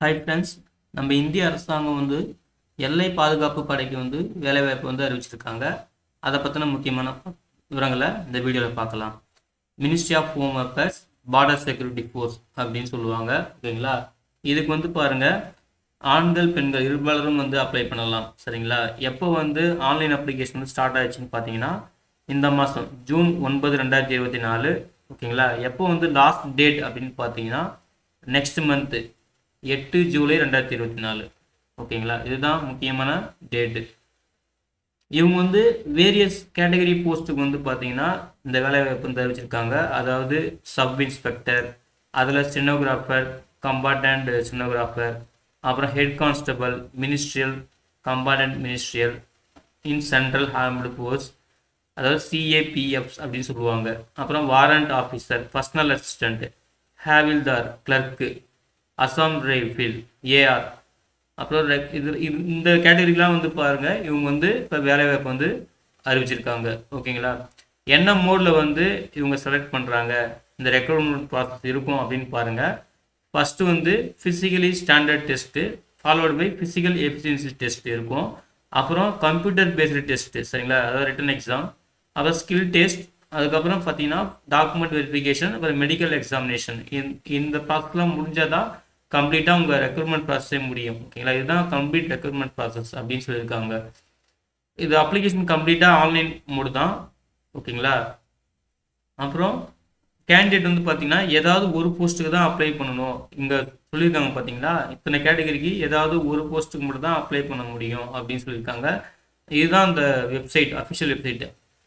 hi friends நம்ம இந்திய அரசாங்கம் வந்து எல்லை பாதுகாப்பு படைக்கு வந்து வேலைவாய்ப்பு வந்து அறிவிச்சிருக்காங்க அதை பற்றின முக்கியமான விவரங்களை இந்த வீடியோவில் பார்க்கலாம் ministry of home affairs border security force அப்படின்னு சொல்லுவாங்க ஓகேங்களா இதுக்கு வந்து பாருங்கள் ஆண்கள் பெண்கள் இருபாலரும் வந்து அப்ளை பண்ணலாம் சரிங்களா எப்போ வந்து ஆன்லைன் அப்ளிகேஷன் வந்து ஸ்டார்ட் ஆயிடுச்சுன்னு பார்த்தீங்கன்னா இந்த மாதம் ஜூன் ஒன்பது ரெண்டாயிரத்தி இருபத்தி நாலு ஓகேங்களா எப்போ வந்து லாஸ்ட் டேட் அப்படின்னு பார்த்தீங்கன்னா நெக்ஸ்ட் மந்த்து எட்டு ஜூலை ரெண்டாயிரத்தி இருபத்தி நாலு ஓகேங்களா இதுதான் முக்கியமான டேட்டு இவங்க வந்து வேரியஸ் கேட்டகரி போஸ்ட்டுக்கு வந்து பார்த்தீங்கன்னா இந்த வேலைவாய்ப்பு வந்து அறிவிச்சிருக்காங்க அதாவது சப் இன்ஸ்பெக்டர் அதில் ஸ்டெனோகிராஃபர் கம்பார்டன்ட் ஸ்டெனோகிராஃபர் அப்புறம் head constable ministerial combatant ministerial in central armed force அதாவது சிஏபிஎஃப்ஸ் அப்படின்னு சொல்லுவாங்க அப்புறம் warrant officer personal assistant havildar clerk Assam rifle AR அப்புறம் ரெக்- இது இது- இந்த கேட்டகரிக்கெலாம் வந்து பாருங்கள் இவங்க வந்து இப்போ வேலைவாய்ப்பு வந்து அறிவிச்சிருக்காங்க ஓகேங்களா என்ன மோடில் வந்து இவங்க செலக்ட் பண்ணுறாங்க இந்த ரெக்ரூட்மெண்ட் ப்ராசஸ் இருக்கும் அப்படின்னு பாருங்கள் ஃபஸ்ட்டு வந்து physically standard test followed by physical efficiency test இருக்கும் அப்புறம் கம்ப்யூட்டர் பேஸ்டு டெஸ்ட்டு சரிங்களா அதாவது ரிட்டன் எக்ஸாம் அப்புறம் ஸ்கில் டெஸ்ட் அதுக்கப்புறம் பார்த்தீங்கன்னா டாக்குமெண்ட் வெரிஃபிகேஷன் அப்புறம் மெடிக்கல் எக்ஸாமினேஷன் இந்த ப்ராசஸ்லாம் முடிஞ்சால் தான் கம்ப்ளீட்டாக உங்கள் ரெக்ரூட்மெண்ட் ப்ராசஸே முடியும் ஓகேங்களா இதுதான் கம்ப்ளீட் ரெக்ரூட்மெண்ட் ப்ராசஸ் அப்படின்னு சொல்லியிருக்காங்க இது அப்ளிகேஷன் கம்ப்ளீட்டாக ஆன்லைன் மோடு தான் ஓகேங்களா அப்புறம் கேண்டிடேட் வந்து பார்த்தீங்கன்னா ஏதாவது ஒரு போஸ்ட்டுக்கு தான் அப்ளை பண்ணணும் இங்கே சொல்லியிருக்காங்க பார்த்தீங்களா இத்தனை கேட்டகரிக்கு ஏதாவது ஒரு போஸ்ட்டுக்கு மட்டும் தான் அப்ளை பண்ண முடியும் அப்படின்னு சொல்லியிருக்காங்க இதுதான் அந்த website official website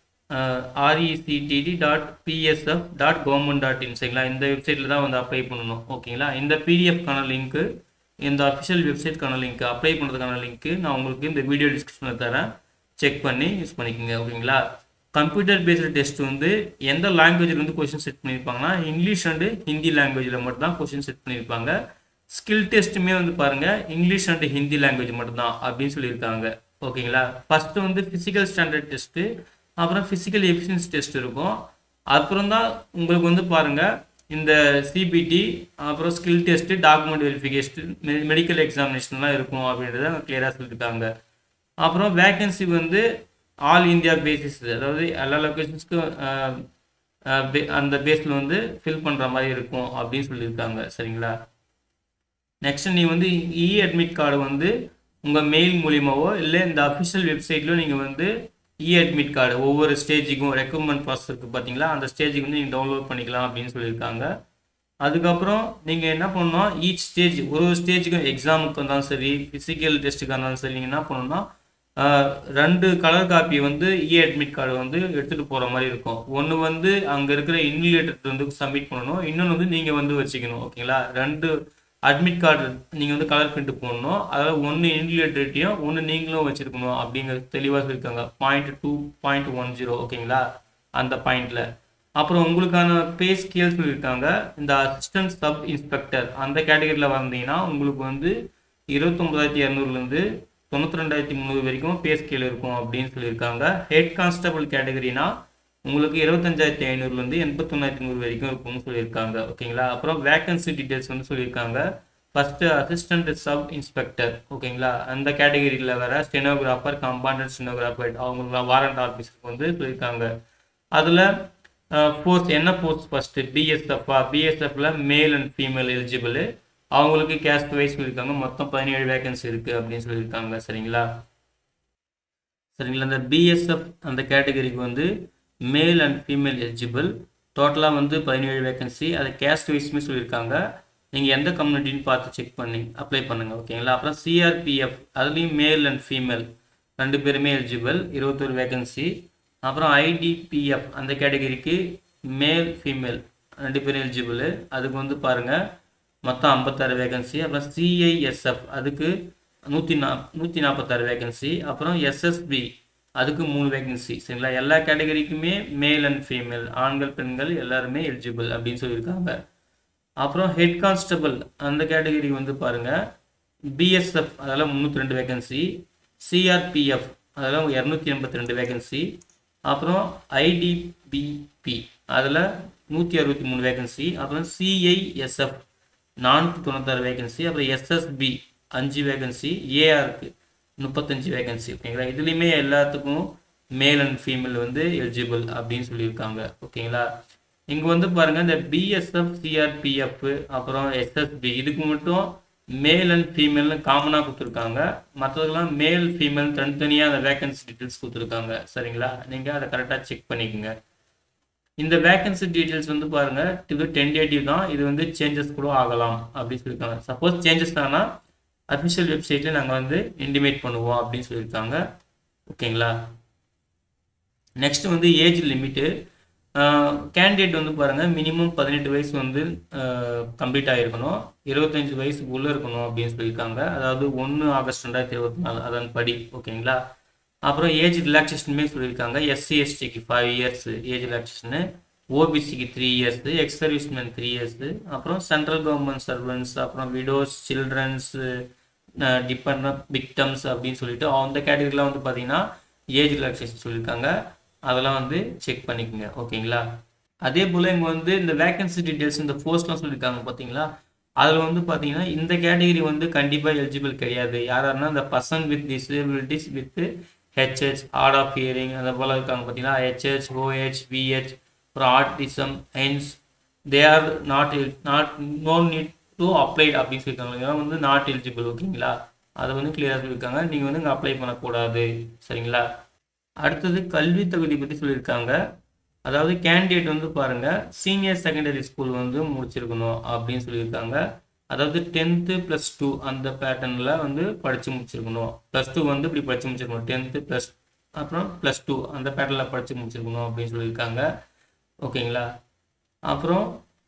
RECTT dot BSF dot government dot in சரிங்களா இந்த வெப்சைட்டில் தான் வந்து அப்ளை பண்ணணும் ஓகேங்களா இந்த பிடிஎஃப்கான லிங்க்கு இந்த அஃபிஷியல் வெப்சைட்கான லிங்க் அப்ளை பண்ணுறதுக்கான லிங்க்கு நான் உங்களுக்கு இந்த வீடியோ டிஸ்கிரிப்ஷனில் தரேன் செக் பண்ணி யூஸ் பண்ணிக்கோங்க ஓகேங்களா கம்ப்யூட்டர் பேஸ்டு டெஸ்ட் வந்து எந்த லாங்குவேஜில் வந்து கொஷின் செட் பண்ணியிருப்பாங்கன்னா இங்கிலீஷ் அண்டு ஹிந்தி லாங்குவேஜில் மட்டும் தான் கொஷின் செட் பண்ணியிருப்பாங்க ஸ்கில் டெஸ்ட்டுமே வந்து பாருங்கள் இங்கிலீஷ் அண்டு ஹிந்தி லாங்குவேஜ் மட்டும் தான் அப்படின்னு சொல்லியிருக்காங்க ஓகேங்களா ஃபஸ்ட்டு வந்து ஃபிசிக்கல் ஸ்டாண்டர்ட் டெஸ்ட்டு அப்புறம் ஃபிசிக்கல் எஃபிஷியன்சி டெஸ்ட் இருக்கும் அப்புறம் தான் உங்களுக்கு வந்து பாருங்கள் இந்த சிபிடி அப்புறம் skill test document verification medical எக்ஸாமினேஷன்லாம் இருக்கும் அப்படின்றத கிளியராக சொல்லியிருக்காங்க அப்புறம் வேகன்சி வந்து ஆல் இந்தியா பேசிஸ் அதாவது எல்லா லொக்கேஷன்ஸ்க்கும் அந்த பேஸில் வந்து ஃபில் பண்ணுற மாதிரி இருக்கும் அப்படின்னு சொல்லியிருக்காங்க சரிங்களா நெக்ஸ்ட் நீ வந்து இ அட்மிட் கார்டு வந்து உங்கள் மெயில் மூலியமாவோ இல்லை இந்த அஃபிஷியல் வெப்சைட்லையும் நீங்கள் வந்து இ அட்மிட் கார்டு ஒவ்வொரு ஸ்டேஜுக்கும் ரெக்ரூட்மெண்ட் ப்ராசஸ் இருக்குது பார்த்தீங்களா அந்த ஸ்டேஜுக்கு வந்து நீங்கள் டவுன்லோட் பண்ணிக்கலாம் அப்படின்னு சொல்லியிருக்காங்க அதுக்கப்புறம் நீங்கள் என்ன பண்ணணும் ஈச் ஸ்டேஜ் ஒரு ஒரு ஸ்டேஜுக்கும் எக்ஸாமுக்கு இருந்தாலும் சரி ஃபிசிக்கல் டெஸ்ட்டுக்கு இருந்தாலும் சரி நீங்கள் என்ன பண்ணணும்னா ஆஹ், ரெண்டு கலர் காப்பி வந்து இ அட்மிட் கார்டு வந்து எடுத்துகிட்டு போகிற மாதிரி இருக்கும் ஒன்று வந்து அங்கே இருக்கிற இன்விலேட்டர் வந்து சப்மிட் பண்ணணும் இன்னொன்று வந்து நீங்கள் வந்து வச்சுக்கணும் ஓகேங்களா ரெண்டு அட்மிட் கார்டு நீங்கள் வந்து கலர் பிரிண்ட் போடணும் அதாவது ஒன்று இன்விலேட்டர்ட்டையும் ஒன்று நீங்களும் வச்சுருக்கணும் அப்படிங்கிறது தெளிவாக சொல்லியிருக்காங்க point two point one zero ஓகேங்களா அந்த பாயிண்டில் அப்புறம் உங்களுக்கான பே ஸ்கேல் சொல்லியிருக்காங்க இந்த அசிஸ்டன்ட் சப் இன்ஸ்பெக்டர் அந்த கேட்டகரியில் வந்தீங்கன்னா உங்களுக்கு வந்து இருபத்தொம்பதாயிரத்தி இரநூறுலேருந்து தொண்ணூற்றி ரெண்டாயிரத்தி முந்நூறு வரைக்கும் பே ஸ்கேல் இருக்கும் அப்படின்னு சொல்லியிருக்காங்க ஹெட் கான்ஸ்டபிள் கேட்டகரினா உங்களுக்கு இருபத்தஞ்சாயிரத்தி ஐநூறுலேருந்து எண்பத்தொன்னாயிரத்தி நூறு வரைக்கும் இருக்கும்னு சொல்லியிருக்காங்க ஓகேங்களா அப்புறம் வேகன்சி டீட்டெயில்ஸ் வந்து சொல்லியிருக்காங்க ஃபஸ்ட்டு அசிஸ்டன்ட் சப் இன்ஸ்பெக்டர் ஓகேங்களா அந்த கேட்டகரியில் வர ஸ்டெனோகிராஃபர் கம்பார்டன்ட் ஸ்டெனோகிராஃபர் அவங்க வாரண்ட் ஆஃபீஸருக்கு வந்து சொல்லியிருக்காங்க அதில் போஸ்ட் என்ன போஸ்ட் ஃபஸ்ட்டு பிஎஸ்எஃப்ஆ பிஎஸ்எஃப்ல மேல் அண்ட் ஃபீமேல் எலிஜிபிள் அவங்களுக்கு கேஸ்ட் வைஸ் சொல்லியிருக்காங்க மொத்தம் பதினேழு வேகன்சி இருக்குது அப்படின்னு சொல்லியிருக்காங்க சரிங்களா சரிங்களா இந்த பிஎஸ்எஃப் அந்த கேட்டகரிக்கு வந்து மேல் அண்ட் ஃபீமேல் எலிஜிபிள் டோட்டலாக வந்து பதினேழு வேகன்சி அதை கேஸ்ட் வைஸ்மே சொல்லியிருக்காங்க நீங்கள் எந்த கம்யூனிட்டின்னு பார்த்து செக் பண்ணி அப்ளை பண்ணுங்கள் ஓகேங்களா அப்புறம் சிஆர்பிஎஃப் அதுலேயும் மேல் அண்ட் ஃபீமேல் ரெண்டு பேருமே எலிஜிபிள் இருபத்தொரு வேகன்சி அப்புறம் ஐடிபிஎஃப் அந்த கேட்டகரிக்கு மேல் ஃபீமேல் ரெண்டு பேரும் எலிஜிபிள் அதுக்கு வந்து பாருங்கள் மொத்தம் ஐம்பத்தாறு வேகன்சி அப்புறம் சிஐஎஸ்எஃப் அதுக்கு நூற்றி நா நூற்றி நாற்பத்தாறு வேகன்சி அப்புறம் எஸ்எஸ்பி அதுக்கு மூணு வேகன்சி சரிங்களா எல்லா கேட்டகரிக்குமே மேல் அண்ட் ஃபீமேல் ஆண்கள் பெண்கள் எல்லாருமே எலிஜிபிள் அப்படின்னு சொல்லியிருக்காங்க அப்புறம் ஹெட் கான்ஸ்டபிள் அந்த கேட்டகரிக்கு வந்து பாருங்கள் பிஎஸ்எஃப் அதெல்லாம் முந்நூற்றி ரெண்டு வேகன்சி சிஆர்பிஎஃப் அதெல்லாம் இரநூத்தி எண்பத்தி ரெண்டு வேகன்சி அப்புறம் ஐடிபிபி அதில் நூற்றி அறுபத்தி மூணு வேகன்சி அப்புறம் சிஐஎஸ்எஃப் நானூற்றி தொண்ணூத்தாறு வேகன்சி அப்புறம் எஸ்எஸ்பி அஞ்சு வேகன்சி ஏஆருக்கு முப்பத்தஞ்சு வேகன்சி ஓகேங்களா இதுலேயுமே எல்லாத்துக்கும் மேல் அண்ட் ஃபீமேல் வந்து எலிஜிபிள் அப்படின்னு சொல்லியிருக்காங்க ஓகேங்களா இங்கே வந்து பாருங்கள் இந்த பிஎஸ்எஃப் சிஆர்பிஎஃப் அப்புறம் எஸ்எஸ்பி இதுக்கு மட்டும் மேல் அண்ட் ஃபீமேல்னு காமனாக கொடுத்துருக்காங்க மற்றதுக்கெல்லாம் மேல் ஃபீமேல் தனித்தனியாக அந்த வேகன்சி டீட்டெயில்ஸ் கொடுத்துருக்காங்க சரிங்களா நீங்கள் அதை கரெக்டாக செக் பண்ணிக்கோங்க இந்த வேகன்சி டீட்டெயில்ஸ் வந்து பாருங்க இது டென்டேட்டிவ் தான் இது வந்து சேஞ்சஸ் கூட ஆகலாம் அப்படின்னு சொல்லியிருக்காங்க சப்போஸ் சேஞ்சஸ் தானா அஃபிஷியல் வெப்சைட்டில் நாங்கள் வந்து இன்டிமேட் பண்ணுவோம் அப்படின்னு சொல்லியிருக்காங்க ஓகேங்களா நெக்ஸ்ட் வந்து ஏஜ் லிமிட்டு கேண்டிடேட் வந்து பாருங்கள் மினிமம் பதினெட்டு வயசு வந்து கம்ப்ளீட் ஆகிருக்கணும் இருபத்தஞ்சி வயசுக்குள்ளே இருக்கணும் அப்படின்னு சொல்லியிருக்காங்க அதாவது ஒன்று ஆகஸ்ட் ரெண்டாயிரத்தி இருபத்தி நாலு அதன் படி ஓகேங்களா அப்புறம் ஏஜ் ரிலாக்ஸேஷனுமே சொல்லியிருக்காங்க எஸ்சி எஸ்டிக்கு ஃபைவ் இயர்ஸ் ஏஜ் ரிலாக்ஸேஷனு ஓபிசிக்கு three years ex servicemen three years அப்புறம் சென்ட்ரல் கவர்மெண்ட் சர்வன்ஸ் அப்புறம் விடோஸ் சில்ட்ரன்ஸ் டிபெண்ட் விக்டம்ஸ் அப்படின்னு சொல்லிட்டு அந்த கேட்டகரிலாம் வந்து பார்த்தீங்கன்னா ஏஜ் ரிலாக்ஸேஷன் சொல்லியிருக்காங்க அதெல்லாம் வந்து செக் பண்ணிக்கோங்க ஓகேங்களா அதே போல் இங்கே வந்து இந்த வேகன்சி டீட்டெயில்ஸ் இந்த போஸ்ட்லாம் சொல்லியிருக்காங்க பார்த்தீங்களா அதில் வந்து பார்த்தீங்கன்னா இந்த கேட்டகரி வந்து கண்டிப்பாக எலிஜிபிள் கிடையாது யாராருன்னா இந்த person with disabilities with HH hard of hearing அந்த போல் இருக்காங்க பார்த்தீங்கன்னா ஹெச்ஹெச் ஓஹெச் விஹெச் அப்புறம் autism hence they are not not no need to applied அப்படின்னு சொல்லியிருக்காங்க இதெல்லாம் வந்து நாட் எலிஜிபிள் ஓகேங்களா அதை வந்து கிளியராக சொல்லியிருக்காங்க நீங்கள் வந்து இங்கே அப்ளை பண்ணக்கூடாது சரிங்களா அடுத்தது கல்வி தகுதி பற்றி சொல்லியிருக்காங்க அதாவது கேண்டிடேட் வந்து பாருங்கள் சீனியர் செகண்டரி ஸ்கூல் வந்து முடிச்சிருக்கணும் அப்படின்னு சொல்லியிருக்காங்க அதாவது டென்த்து ப்ளஸ் டூ அந்த பேட்டர்னில் வந்து படித்து முடிச்சிருக்கணும் ப்ளஸ் டூ வந்து இப்படி படித்து முடிச்சிருக்கணும் டென்த்து ப்ளஸ் அப்புறம் ப்ளஸ் டூ அந்த பேட்டர்னில் படித்து முடிச்சிருக்கணும் அப்படின்னு சொல்லியிருக்காங்க ஓகேங்களா அப்புறம்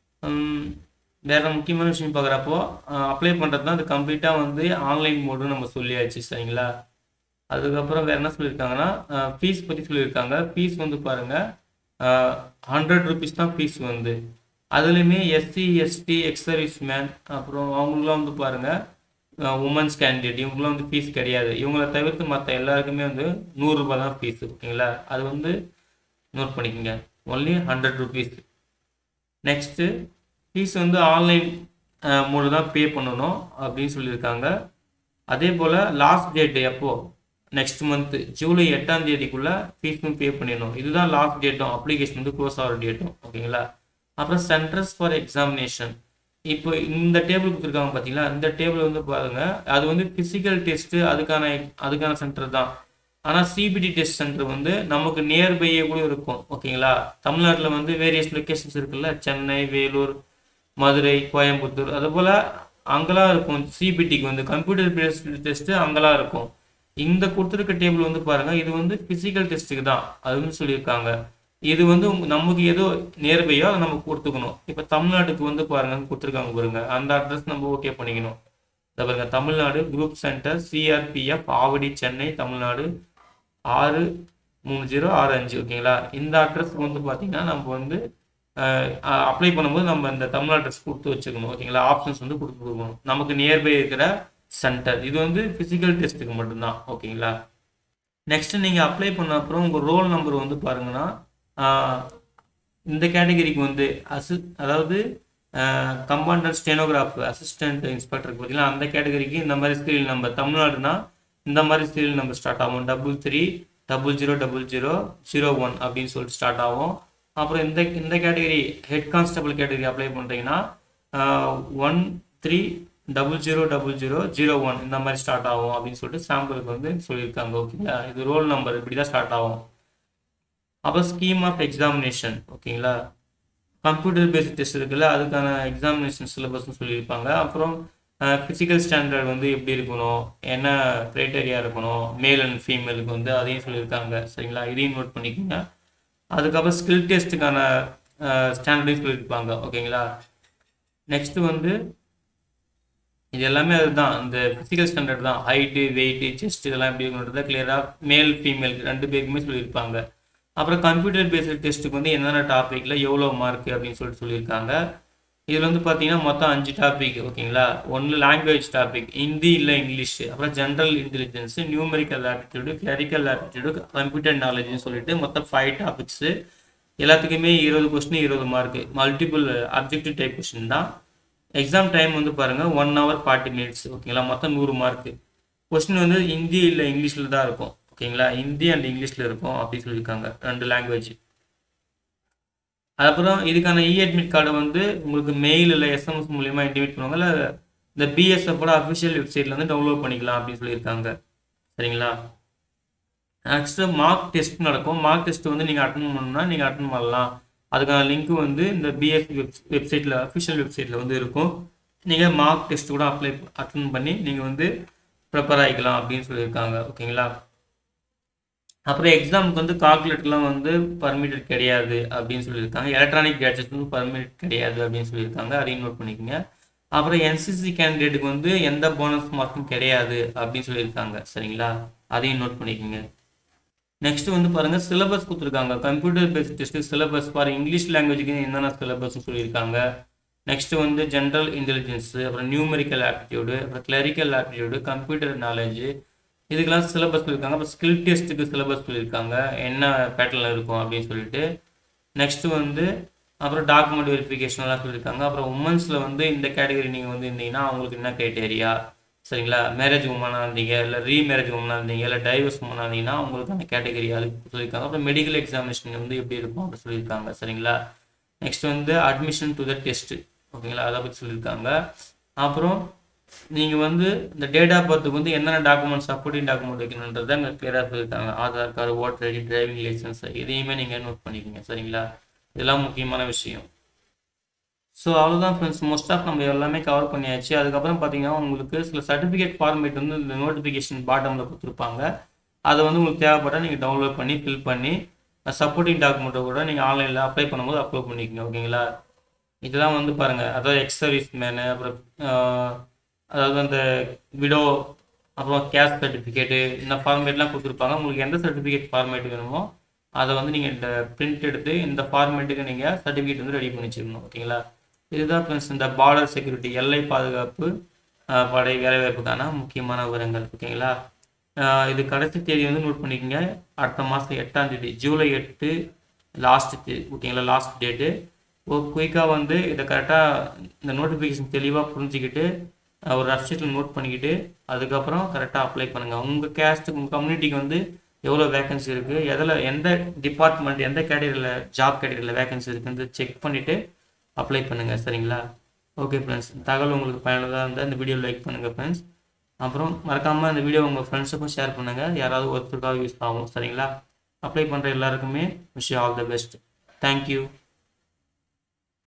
வேறு முக்கியமான விஷயம் பார்க்குறப்போ அப்ளை பண்ணுறது தான் அது கம்ப்ளீட்டாக வந்து ஆன்லைன் மோடு நம்ம சொல்லியாச்சு சரிங்களா அதுக்கப்புறம் வேறு என்ன சொல்லியிருக்காங்கன்னா ஃபீஸ் பற்றி சொல்லியிருக்காங்க ஃபீஸ் வந்து பாருங்கள் ஹண்ட்ரட் ருபீஸ் தான் ஃபீஸ் வந்து அதுலேயுமே SC ST ex service man அப்புறம் அவங்களுக்குலாம் வந்து பாருங்கள் உமன்ஸ் கேண்டிடேட் இவங்களாம் வந்து ஃபீஸ் கிடையாது இவங்களை தவிர்த்து மற்ற எல்லாருக்குமே வந்து நூறுரூபா தான் ஃபீஸ் ஓகேங்களா அது வந்து நோட் பண்ணிக்கோங்க only hundred rupees next fees வந்து ஆன்லைன் மூலம் தான் பே பண்ணணும் அப்படின்னு சொல்லியிருக்காங்க அதே போல் லாஸ்ட் டேட் எப்போது நெக்ஸ்ட் மந்த்து ஜூலை எட்டாம் தேதிக்குள்ளே ஃபீஸும் பே பண்ணிடணும் இதுதான் லாஸ்ட் டேட்டும் அப்ளிகேஷன் வந்து க்ளோஸ் ஆகிற டேட்டும் ஓகேங்களா அப்புறம் சென்டர்ஸ் ஃபார் எக்ஸாமினேஷன் இப்போ இந்த டேபிள் கொடுத்துருக்காங்க பார்த்தீங்களா இந்த டேபிள் வந்து பாருங்க அது வந்து ஃபிசிக்கல் டெஸ்ட்டு அதுக்கான அதுக்கான சென்டர் தான் ஆனால் சிபிடி டெஸ்ட் சென்டர் வந்து நமக்கு நியர்பையே கூட இருக்கும் ஓகேங்களா தமிழ்நாட்டில் வந்து வேரியஸ் லொக்கேஷன்ஸ் இருக்குல்ல சென்னை வேலூர் மதுரை கோயம்புத்தூர் அதுபோல் அங்கெல்லாம் இருக்கும் சிபிடிக்கு வந்து கம்ப்யூட்டர் பேஸ்ட் டெஸ்ட்டு அங்கெல்லாம் இருக்கும் இந்த கொடுத்துருக்க டேபிள் வந்து பாருங்க இது வந்து பிசிக்கல் டெஸ்ட்டுக்கு தான் அதுன்னு சொல்லியிருக்காங்க இது வந்து நமக்கு ஏதோ நியர்பையோ அதை நம்ம கொடுத்துக்கணும் இப்போ தமிழ்நாட்டுக்கு வந்து பாருங்க கொடுத்துருக்காங்க பாருங்க அந்த அட்ரஸ் நம்ம ஓகே பண்ணிக்கணும் பாருங்க Tamil Nadu group centre CRPF Avadi Chennai Tamil Nadu ஆறு மூணு ஜீரோ ஆறு அஞ்சு ஓகேங்களா இந்த அட்ரஸ்க்கு வந்து பார்த்தீங்கன்னா நம்ம வந்து அப்ளை பண்ணும்போது நம்ம இந்த தமிழ் அட்ரஸ் கொடுத்து வச்சுக்கணும் ஓகேங்களா ஆப்ஷன்ஸ் வந்து கொடுத்து கொடுக்கணும் நமக்கு நியர்பை இருக்கிற சென்டர் இது வந்து ஃபிசிக்கல் டெஸ்ட்டுக்கு மட்டும்தான் ஓகேங்களா நெக்ஸ்ட் நீங்கள் அப்ளை பண்ண அப்புறம் உங்கள் ரோல் நம்பர் வந்து பாருங்கன்னா இந்த கேட்டகரிக்கு வந்து அசி அதாவது கம்பவுண்டர் ஸ்டெனோகிராஃப் அசிஸ்டன்ட் இன்ஸ்பெக்டருக்கு பார்த்தீங்கன்னா அந்த கேட்டகரிக்கு இந்த மாதிரி சீரியல் நம்பர் தமிழ்நாடுனா இந்த மாதிரி சீரியல் நம்பர் ஸ்டார்ட் ஆகும் double three double zero double zero zero one அப்படின்னு சொல்லிட்டு ஸ்டார்ட் ஆகும் அப்புறம் இந்த இந்த category head constable category apply பண்ணுறீங்கன்னா one three double zero double zero zero one இந்த மாதிரி ஸ்டார்ட் ஆகும் அப்படின்னு சொல்லிட்டு சாம்பிளுக்கு வந்து சொல்லியிருக்காங்க ஓகேங்களா இது ரோல் நம்பர் இப்படி தான் ஸ்டார்ட் ஆகும் அப்புறம் ஸ்கீம் ஆஃப் எக்ஸாமினேஷன் ஓகேங்களா கம்ப்யூட்டர் பேஸ்ட் டெஸ்ட் இருக்குல்ல அதுக்கான எக்ஸாமினேஷன் சிலபஸ்னு சொல்லியிருப்பாங்க அப்புறம் ஃபிசிக்கல் ஸ்டாண்டர்ட் வந்து எப்படி இருக்கணும் என்ன க்ரைட்டேரியா இருக்கணும் மேல் அண்ட் ஃபீமேலுக்கு வந்து அதையும் சொல்லியிருக்காங்க சரிங்களா இதையும் நோட் பண்ணிக்கோங்க அதுக்கப்புறம் ஸ்கில் டெஸ்ட்டுக்கான ஸ்டாண்டர்டையும் சொல்லியிருப்பாங்க ஓகேங்களா நெக்ஸ்ட் வந்து இது எல்லாமே அதுதான் இந்த ஃபிசிக்கல் ஸ்டாண்டர்ட் தான் ஹைட்டு வெயிட்டு செஸ்ட் இதெல்லாம் எப்படி இருக்கணுன்றத கிளியராக மேல் ஃபீமேல் ரெண்டு பேருக்குமே சொல்லியிருப்பாங்க அப்புறம் கம்ப்யூட்டர் பேஸ்டு டெஸ்ட்டுக்கு வந்து என்னென்ன டாப்பிக்கில் எவ்வளோ மார்க் அப்படின்னு சொல்லிட்டு சொல்லியிருக்காங்க இதில் வந்து பார்த்தீங்கன்னா மொத்தம் அஞ்சு டாபிக் ஓகேங்களா ஒன்று லாங்குவேஜ் டாபிக் ஹிந்தி இல்லை இங்கிலீஷ் அப்புறம் general intelligence numerical aptitude clerical aptitude computer நாலேஜ்னு சொல்லிட்டு மொத்தம் ஃபைவ் டாபிக்ஸு எல்லாத்துக்குமே இருபது கொஸ்டின் இருபது mark multiple objective type question தான் எக்ஸாம் டைம் வந்து பாருங்கள் ஒன் ஹவர் ஃபார்ட்டி மினிட்ஸ் ஓகேங்களா மொத்தம் நூறு மார்க்கு கொஸ்டின் வந்து ஹிந்தி இல்லை இங்கிலீஷில் தான் இருக்கும் ஓகேங்களா ஹிந்தி அண்ட் இங்கிலீஷில் இருக்கும் அப்படின்னு சொல்லியிருக்காங்க ரெண்டு லாங்குவேஜ் அதுக்கப்புறம் இதுக்கான இ அட்மிட் கார்டை வந்து உங்களுக்கு மெயில் இல்லை எஸ்எம்எஸ் மூலியமா இன்டிமேட் பண்ணுவாங்க இல்லை இந்த பிஎஸ்எஃபோட அஃபிஷியல் வெப்சைட்ல வந்து டவுன்லோட் பண்ணிக்கலாம் அப்படின்னு சொல்லியிருக்காங்க சரிங்களா நெக்ஸ்ட்டு மார்க் டெஸ்ட் நடக்கும் மார்க் டெஸ்ட் வந்து நீங்கள் அட்டன் பண்ணணும்னா நீங்கள் அட்டன் பண்ணலாம் அதுக்கான லிங்க் வந்து இந்த பிஎஸ் வெப் வெப்சைட்டில் அஃபிஷியல் வெப்சைட்டில் வந்து இருக்கும் நீங்கள் மார்க் டெஸ்ட் கூட அப்ளை அட்டன் பண்ணி நீங்கள் வந்து ப்ரிப்பேர் ஆகிக்கலாம் அப்படின்னு சொல்லியிருக்காங்க ஓகேங்களா அப்புறம் எக்ஸாமுக்கு வந்து கால்குலேட்டர்லாம் வந்து பர்மிட்டட் கிடையாது அப்படின்னு சொல்லியிருக்காங்க எலக்ட்ரானிக் கேட்ஜெட் வந்து பர்மிட் கிடையாது அப்படின்னு சொல்லியிருக்காங்க அதையும் நோட் பண்ணிக்கோங்க அப்புறம் என்சிசி கேண்டிடேட்டுக்கு வந்து எந்த போனஸ் மார்க்கும் கிடையாது அப்படின்னு சொல்லியிருக்காங்க சரிங்களா அதையும் நோட் பண்ணிக்கோங்க நெக்ஸ்ட் வந்து பாருங்க சிலபஸ் கொடுத்துருக்காங்க computer based test syllabus for English லாங்குவேஜுக்கு என்னென்ன சிலபஸ் சொல்லியிருக்காங்க நெக்ஸ்ட் வந்து ஜென்ரல் இன்டெலிஜென்ஸ் அப்புறம் நியூமெரிக்கல் ஆப்டிடியூடு அப்புறம் கிளரிக்கல் ஆப்டிடியூடு கம்ப்யூட்டர் நாலேஜ் இதுக்கெல்லாம் சிலபஸ் சொல்லியிருக்காங்க அப்புறம் ஸ்கில் டெஸ்ட்டுக்கு சிலபஸ் சொல்லியிருக்காங்க என்ன பேட்டர்னில் இருக்கும் அப்படின்னு சொல்லிட்டு நெக்ஸ்ட் வந்து அப்புறம் டாக்குமெண்ட் வெரிஃபிகேஷன்லாம் சொல்லியிருக்காங்க அப்புறம் உமன்ஸில் வந்து இந்த கேட்டகரி நீங்கள் வந்து இருந்தீங்கன்னா அவங்களுக்கு என்ன க்ரைட்டேரியா சரிங்களா மேரேஜ் உமனாக இருந்தீங்க இல்லை ரீமேரேஜ் உமனாக இருந்தீங்க இல்லை டைவர்ஸ் உமனாக இருந்தீங்கன்னா உங்களுக்கு அந்த கேட்டகரி அது சொல்லியிருக்காங்க அப்புறம் மெடிக்கல் எக்ஸாமினேஷன் வந்து எப்படி இருக்கும் அப்படின்னு சொல்லியிருக்காங்க சரிங்களா நெக்ஸ்ட் வந்து அட்மிஷன் டு த டெஸ்ட் ஓகேங்களா அதை பற்றி சொல்லியிருக்காங்க அப்புறம் நீங்கள் வந்து இந்த டேட் ஆஃப் பர்த்துக்கு வந்து என்னென்ன டாக்குமெண்ட் சப்போர்ட்டிங் டாக்குமெண்ட் வைக்கணுன்றதை அங்கே கிளியராக சொல்லியிருக்காங்க Aadhaar card voter ID driving licence இதையுமே நீங்கள் நோட் பண்ணிக்கோங்க சரிங்களா இதெல்லாம் முக்கியமான விஷயம் ஸோ அவ்வளோதான் ஃப்ரெண்ட்ஸ் மோஸ்ட் ஆஃப் நம்ம எல்லாமே கவர் பண்ணியாச்சு அதுக்கப்புறம் பார்த்தீங்கன்னா உங்களுக்கு சில சர்டிஃபிகேட் ஃபார்மேட் வந்து இந்த நோட்டிஃபிகேஷன் பாட்டமில் கொடுத்துருப்பாங்க அதை வந்து உங்களுக்கு தேவைப்பட்டால் நீங்கள் டவுன்லோட் பண்ணி ஃபில் பண்ணி சப்போர்ட்டிங் டாக்குமெண்ட்டை கூட நீங்கள் ஆன்லைனில் அப்ளை பண்ணும்போது அப்லோட் பண்ணிக்கோங்க ஓகேங்களா இதெல்லாம் வந்து பாருங்கள் அதாவது எக்ஸ் சர்வீஸ் மேனு அப்புறம் அதாவது அந்த விடோ அப்புறம் கேஸ்ட் சர்டிஃபிகேட்டு இந்த ஃபார்மேட்லாம் கொடுத்துருப்பாங்க உங்களுக்கு எந்த சர்டிஃபிகேட் ஃபார்மேட் வேணுமோ அதை வந்து நீங்கள் இந்த பிரிண்ட் எடுத்து இந்த ஃபார்மேட்டுக்கு நீங்கள் சர்டிஃபிகேட் வந்து ரெடி பண்ணி வச்சுக்கணும் ஓகேங்களா இதுதான் ஃப்ரெண்ட்ஸ் இந்த பார்டர் செக்யூரிட்டி எல்லை பாதுகாப்பு படை வேலைவாய்ப்புக்கான முக்கியமான விவரங்கள் ஓகேங்களா இது கடைசி தேதி வந்து நோட் பண்ணிக்கோங்க அடுத்த மாதம் எட்டாம் தேதி ஜூலை எட்டு லாஸ்ட் ஓகேங்களா லாஸ்ட் டேட்டு குயிக்காக வந்து இதை கரெக்டாக இந்த நோட்டிஃபிகேஷன் தெளிவாக புரிஞ்சுக்கிட்டு ஒரு வெப்சைட்டில் நோட் பண்ணிக்கிட்டு அதுக்கப்புறம் கரெக்டாக அப்ளை பண்ணுங்கள் உங்கள் கேஸ்ட்டுக்கு உங்கள் கம்யூனிட்டிக்கு வந்து எவ்வளோ வேகன்சி இருக்குது எதில் எந்த டிபார்ட்மெண்ட் எந்த கேட்டகரியில் ஜாப் கேட்டகரியில் வேகன்சி இருக்குன்னு செக் பண்ணிவிட்டு அப்ளை பண்ணுங்கள் சரிங்களா ஓகே ஃப்ரெண்ட்ஸ் தகவல் உங்களுக்கு பயனுள்ளதாக இருந்தால் இந்த வீடியோ லைக் பண்ணுங்கள் ஃப்ரெண்ட்ஸ் அப்புறம் மறக்காமல் இந்த வீடியோ உங்கள் ஃப்ரெண்ட்ஸுக்கும் ஷேர் பண்ணுங்கள் யாராவது ஒருத்தருக்காக யூஸ் ஆகும் சரிங்களா அப்ளை பண்ணுற எல்லாருக்குமே wish all the best thank you